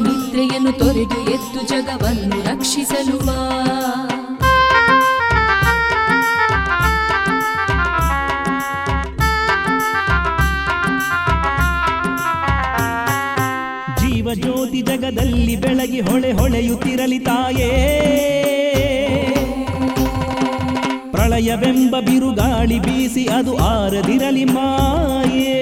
ನಿದ್ರೆಯನ್ನು ತೊರೆದು ಎದ್ದು ಜಗವನ್ನು ರಕ್ಷಿಸಲು ಬಾ ಜೀವ ಜ್ಯೋತಿ ಜಗದಲ್ಲಿ ಬೆಳಗಿ ಹೊಳೆ ಹೊಳೆಯುತ್ತಿರಲಿ ತಾಯೇ ಪ್ರಳಯವೆಂಬ ಬಿರುಗಾಳಿ ಬೀಸಿ ಅದು ಆರದಿರಲಿ ಮಾಯೇ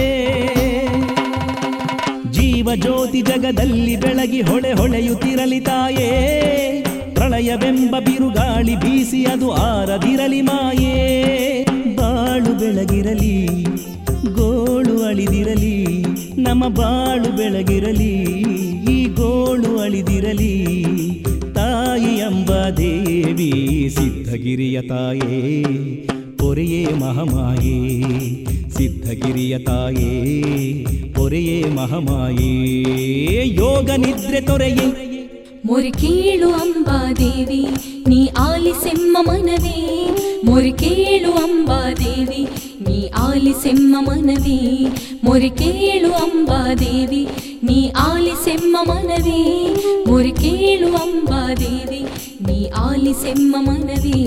ಜೀವ ಜ್ಯೋತಿ ಜಗದಲ್ಲಿ ಬೆಳಗಿ ಹೊಳೆ ಹೊಳೆಯುತ್ತಿರಲಿ ತಾಯೇ ಪ್ರಳಯವೆಂಬ ಬಿರುಗಾಳಿ ಬೀಸಿ ಅದು ಆರದಿರಲಿ ಮಾಯೇ ಬಾಳು ಬೆಳಗಿರಲಿ ಗೋಳು ಅಳಿದಿರಲಿ ನಮ್ಮ ಬಾಳು ಬೆಳಗಿರಲಿ ಈ ಗೋಳು ಅಳಿದಿರಲಿ ತಾಯಿ ಎಂಬ ದೇವಿ ಸಿದ್ಧಗಿರಿಯ ತಾಯೇ ಪೊರೆಯೇ ಮಹಮಾಯೇ ಸಿದ್ಧಗಿರಿಯ ತಾಯೇ ಪೊರೆಯೇ ಮಹಮಾಯೇ ಯೋಗ ನಿದ್ರೆ ತೊರೆಯೇ ಮೊರೆ ಕೇಳು ಅಂಬಾದೇವಿ ನೀ ಆಲಿಸೆಮ್ಮ ಮನವೇ ಮೊರೆ ಕೇಳು ಅಂಬಾದೇವಿ ನೀ ಆಲಿಸೆಮ್ಮ ಮನವೇ ಮೊರೆ ಕೇಳು ಅಂಬಾದೇವಿ ನೀ ಆಲಿಸೆಮ್ಮ ಮನವೇ ಮೊರೆ ಕೇಳು ಅಂಬಾದೇವಿ ನೀ ಆಲಿಸೆಮ್ಮ ಮನವೇ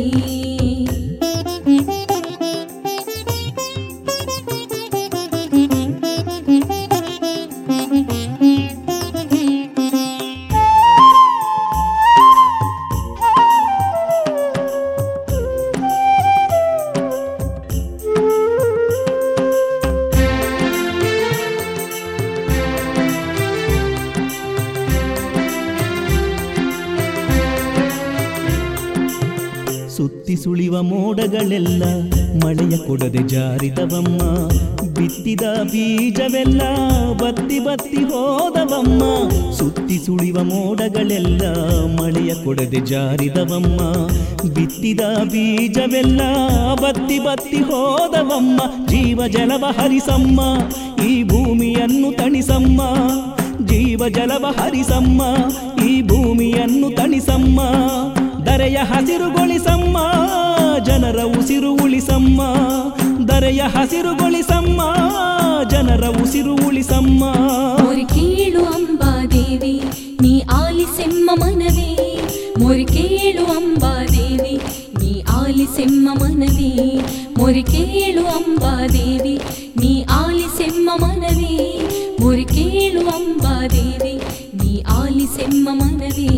ಸುತ್ತಿ ಸುಳಿವ ಮೋಡಗಳೆಲ್ಲ ಮಳೆಯ ಕೊಡದೆ ಜಾರಿದವಮ್ಮ ಬಿತ್ತಿದ ಬೀಜವೆಲ್ಲ ಬತ್ತಿ ಬತ್ತಿ ಹೋದವಮ್ಮ ಸುತ್ತಿ ಸುಳಿವ ಮೋಡಗಳೆಲ್ಲ ಮಳೆಯ ಕೊಡದೆ ಜಾರಿದವಮ್ಮ ಬಿತ್ತಿದ ಬೀಜವೆಲ್ಲ ಬತ್ತಿ ಬತ್ತಿ ಹೋದವಮ್ಮ ಜೀವ ಜಲವ ಹರಿಸಮ್ಮ ಈ ಭೂಮಿಯನ್ನು ತಣಿಸಮ್ಮ ಜೀವ ಜಲವ ಹರಿಸಮ್ಮ ಈ ಭೂಮಿಯನ್ನು ತಣಿಸಮ್ಮ ದರೆಯ ಹಸಿರುಗೊಳಿಸಮ್ಮ ಜನರ ಉಸಿರು ಉಳಿಸಮ್ಮ ದರೆಯ ಹಸಿರುಗೊಳಿಸಮ್ಮ ಜನರ ಉಸಿರು ಉಳಿಸಮ್ಮ ಮೊರೆ ಕೇಳು ಅಂಬಾದೇವಿ ನೀ ಆಲಿಸೆಮ್ಮ ಮನವೇ ಮೊರೆ ಕೇಳು ಅಂಬಾದೇವಿ ನೀ ಆಲಿಸೆಮ್ಮ ಮನವೇ ಮೊರೆ ಕೇಳು ಅಂಬಾದೇವಿ ನೀ ಆಲಿಸೆಮ್ಮ ಮನವೇ ಮೊರೆ ಕೇಳು ಅಂಬಾದೇವಿ ನೀ ಆಲಿಸೆಮ್ಮ ಮನವೇ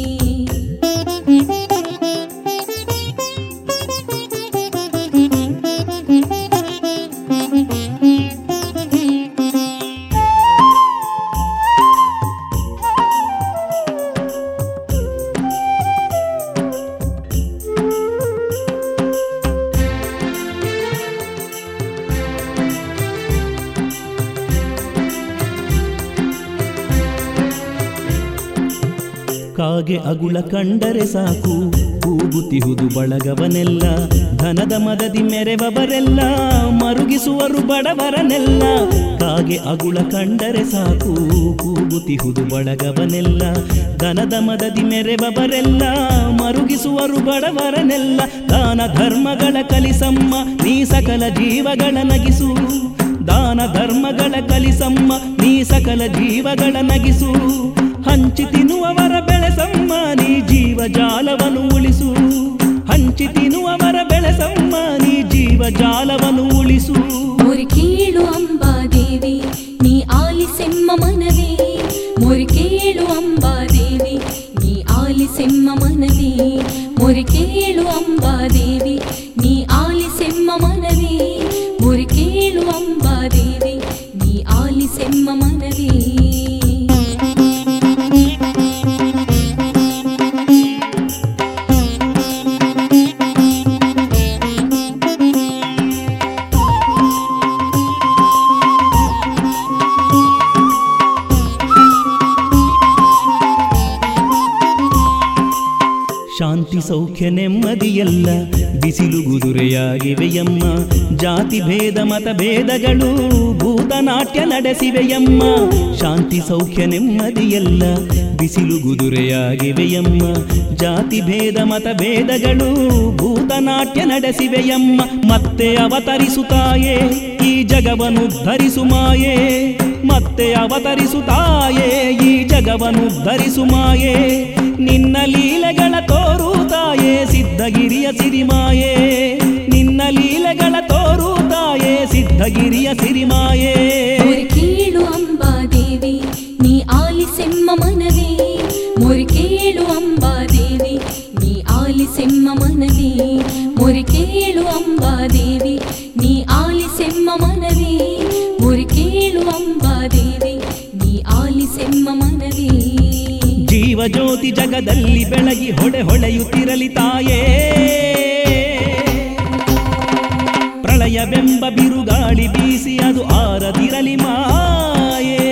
ಕಾಗೆ ಅಗುಳ ಕಂಡರೆ ಸಾಕು ಕೂಗುತಿಹುದು ಬಳಗವನೆಲ್ಲ ಧನದ ಮದದಿ ಮೆರೆವವರೆಲ್ಲ ಮರುಗಿಸುವರು ಬಡವರನೆಲ್ಲ ಕಾಗೆ ಅಗುಳ ಕಂಡರೆ ಸಾಕು ಕೂಗುತಿಹುದು ಬಳಗವನೆಲ್ಲ ಧನದ ಮದದಿ ಮೆರೆವವರೆಲ್ಲ ಮರುಗಿಸುವರು ಬಡವರನೆಲ್ಲ ದಾನ ಧರ್ಮಗಳ ಕಲಿಸಮ್ಮ ನೀ ಸಕಲ ಜೀವಗಳ ನಗಿಸು ದಾನ ಧರ್ಮಗಳ ಕಲಿಸಮ್ಮ ನೀ ಸಕಲ ಜೀವಗಳ ನಗಿಸು ಹಂಚಿ ತಿನ್ನುವವರ ಬೆಳೆಸಮ್ಮ ನೀ ಜೀವ ಜಾಲವನ್ನು ಉಳಿಸು ಹಂಚಿ ತಿನ್ನುವವರ ಬೆಳೆಸಮ್ಮ ನೀ ಜೀವ ಜಾಲವನ್ನು ಉಳಿಸು ಮೊರೆ ಕೇಳು ಅಂಬಾದೇವಿ ನೀ ಆಲಿಸೆಮ್ಮ ಮನವೇ ಮೊರೆ ಕೇಳು ಅಂಬಾದೇವಿ ನೀ ಆಲಿಸೆಮ್ಮ ಮನವೇ ಮೊರೆ ಕೇಳು ಅಂಬಾದೇವಿ ನೀ ಆಲಿಸೆಮ್ಮ ಮನವೇ ಮೊರೆ ಕೇಳು ಅಂಬಾದೇವಿ ನೀ ಆಲಿಸೆಮ್ಮ ಮನವೇ ಶಾಂತಿ ಸೌಖ್ಯ ನೆಮ್ಮದಿಯಲ್ಲ ಬಿಸಿಲು ಗುದುರೆಯಾಗಿವೆಯಮ್ಮ ಜಾತಿ ಭೇದ ಮತ ಭೇದಗಳು ಭೂತನಾಟ್ಯ ನಡೆಸಿವೆಯಮ್ಮ ಶಾಂತಿ ಸೌಖ್ಯ ನೆಮ್ಮದಿಯಲ್ಲ ಬಿಸಿಲು ಗುದುರೆಯಾಗಿವೆಯಮ್ಮ ಜಾತಿ ಭೇದ ಮತ ಭೇದಗಳು ಭೂತನಾಟ್ಯ ನಡೆಸಿವೆಯಮ್ಮ ಮತ್ತೆ ಅವತರಿಸುತ್ತಾಯೇ ಈ ಜಗವನ್ನು ಧರಿಸು ಮಾಯೇ ಮತ್ತೆ ಅವತರಿಸುತ್ತಾಯೇ ಈ ಜಗ ಜಗವನ್ನು ಧರಿಸು ಮಾಯೆ ನಿನ್ನ ಲೀಲೆಗಳ ತೋರು ತಾಯೇ ಸಿದ್ಧಗಿರಿಯ ಸಿರಿಮಾಯೆ ನಿನ್ನ ಲೀಲೆಗಳ ತೋರು ತಾಯೇ ಸಿದ್ಧಗಿರಿಯ ಸಿರಿಮಾಯೆ ಮೊರೆ ಕೇಳು ಅಂಬಾದೇವಿ ನೀ ಆಲಿಸೆಮ್ಮ ಮನವಿ ಮೊರೆ ಕೇಳು ಅಂಬಾದೇವಿ ನೀ ಆಲಿಸೆಮ್ಮ ಮನವಿ ಮೊರೆ ಕೇಳು ಅಂಬಾದೇವಿ ನೀ ಆಲಿಸೆಮ್ಮ ಮನವಿ ಮೊರೆ ಕೇಳು ಅಂಬಾದೇವಿ ನೀ ಆಲಿಸೆಮ್ಮ ಮನವಿ ಜೀವ ಜ್ಯೋತಿ ಜಗದಲ್ಲಿ ಬೆಳಗಿ ಹೊಳೆ ಹೊಳೆಯುತ್ತಿರಲಿ ತಾಯೇ ಪ್ರಳಯವೆಂಬ ಬಿರುಗಾಳಿ ಬೀಸಿ ಅದು ಆರದಿರಲಿ ಮಾಯೇ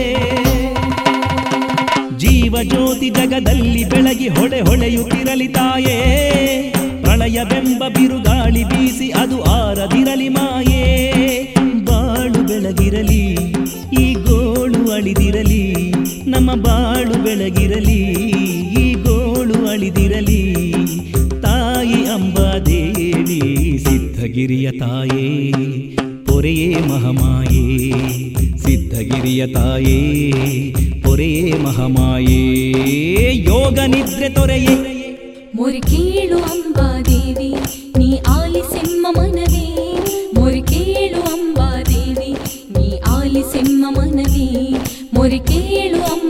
ಜೀವ ಜ್ಯೋತಿ ಜಗದಲ್ಲಿ ಬೆಳಗಿ ಹೊಳೆ ಹೊಳೆಯುತ್ತಿರಲಿ ತಾಯೇ ಪ್ರಳಯವೆಂಬ ಬಿರುಗಾಳಿ ಬೀಸಿ ಅದು ಆರದಿರಲಿ ಮಾಯೇ ಬಾಳು ಬೆಳಗಿರಲಿ ಈ ಗೋಳು ಅಳಿದಿರಲಿ ನಮ್ಮ ಬಾಳು ಬೆಳಗಿರಲಿ ಈ ಗೋಳು ಅಳಿದಿರಲಿ ತಾಯಿ ಅಂಬಾದೇವಿ ಸಿದ್ಧಗಿರಿಯ ತಾಯೇ ಪೊರೆಯೇ ಮಹಮಾಯೇ ಸಿದ್ಧಗಿರಿಯ ತಾಯೇ ಪೊರೆಯೇ ಮಹಮಾಯೇ ಯೋಗ ನಿದ್ರೆ ತೊರೆಯೇ ಮೊರೆ ಕೇಳು ಅಂಬಾದೇವಿ ನೀ ಆಲಿಸೆಮ್ಮ ಮನವಿ ಮೊರೆ ಕೇಳು ಅಂಬಾದೇವಿ ನೀ ಆಲಿಸೆಮ್ಮ ಮನವಿ ಮೊರೆ ಕೇಳು ಅಂಬ